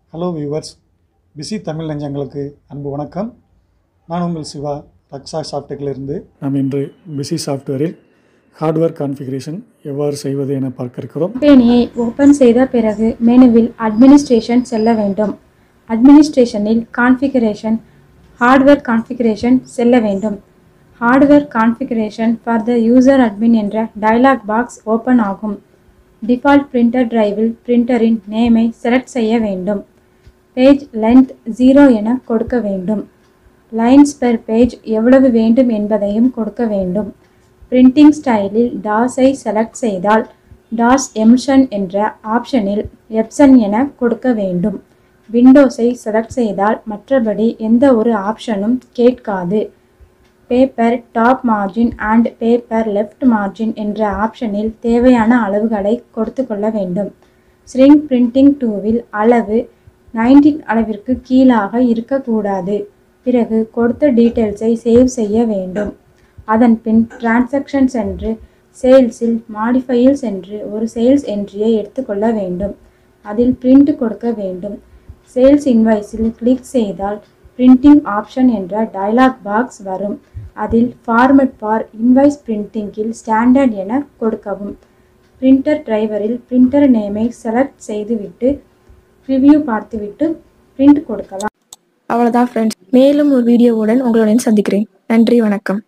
hello viewers busy Tamil நெஞ்சங்களுக்கு அன்பு வணக்கம் நான் உங்கள் சிவா ரக்ஷா சாஃப்டெக்கிலிருந்து நாம் இன்று பிஸி சாஃப்ட்வேரில் ஹார்ட்வேர் கான்ஃபிகரேஷன் எவ்வாறு செய்வது என பார்க்க இருக்கிறோம் கம்பெனியை ஓபன் செய்த பிறகு மெனுவில் அட்மினிஸ்ட்ரேஷன் செல்ல வேண்டும் அட்மினிஸ்ட்ரேஷனில் கான்ஃபிகரேஷன் ஹார்ட்வேர் கான்ஃபிகரேஷன் செல்ல வேண்டும் hardware configuration for the user admin என்ற டயலாக் பாக்ஸ் ஓப்பன் ஆகும் டிஃபால்ட் பிரிண்டர் டிரைவில் பிரிண்டரின் நேமை செலக்ட் செய்ய வேண்டும் பேஜ் லென்த் ஜீரோ என கொடுக்க வேண்டும் லைன்ஸ் பெர் பேஜ் எவ்வளவு வேண்டும் என்பதையும் கொடுக்க வேண்டும் பிரிண்டிங் ஸ்டைலில் டாஸை செலக்ட் செய்தால் டாஸ் எம்ஷன் என்ற ஆப்ஷனில் எப்சன் என கொடுக்க வேண்டும் விண்டோஸை செலக்ட் செய்தால் மற்றபடி எந்த ஒரு ஆப்ஷனும் கேட்காது paper top margin and paper left margin என்ற ஆப்ஷனில் தேவையான அளவுகளை கொடுத்து கொள்ள வேண்டும் ஸ்ரிங் பிரிண்டிங் டூவில் அளவு 19 அளவிற்கு கீழாக இருக்கக்கூடாது பிறகு கொடுத்த டீட்டெயில்ஸை சேவ் செய்ய வேண்டும் அதன் பின் டிரான்சாக்ஷன் சென்று சேல்ஸில் மாடிஃபையில் சென்று ஒரு சேல்ஸ் என்ட்ரியை எடுத்துக்கொள்ள வேண்டும் அதில் பிரிண்ட் கொடுக்க வேண்டும் சேல்ஸ் இன்வாய்ஸில் கிளிக் செய்தால் பிரிண்டிங் ஆப்ஷன் என்ற டயலாக் பாக்ஸ் வரும் அதில் ஃபார்மட் ஃபார் இன்வாய்ஸ் பிரிண்டிங்கில் ஸ்டாண்டர்ட் என கொடுக்கவும் பிரிண்டர் டிரைவரில் பிரிண்டர் நேமை செலக்ட் செய்துவிட்டு ரிவ்யூ பார்த்துவிட்டு பிரிண்ட் கொடுக்கலாம் அவ்வளோதான் ஃப்ரெண்ட்ஸ் மேலும் ஒரு வீடியோவுடன் உங்களுடன் சந்திக்கிறேன் நன்றி வணக்கம்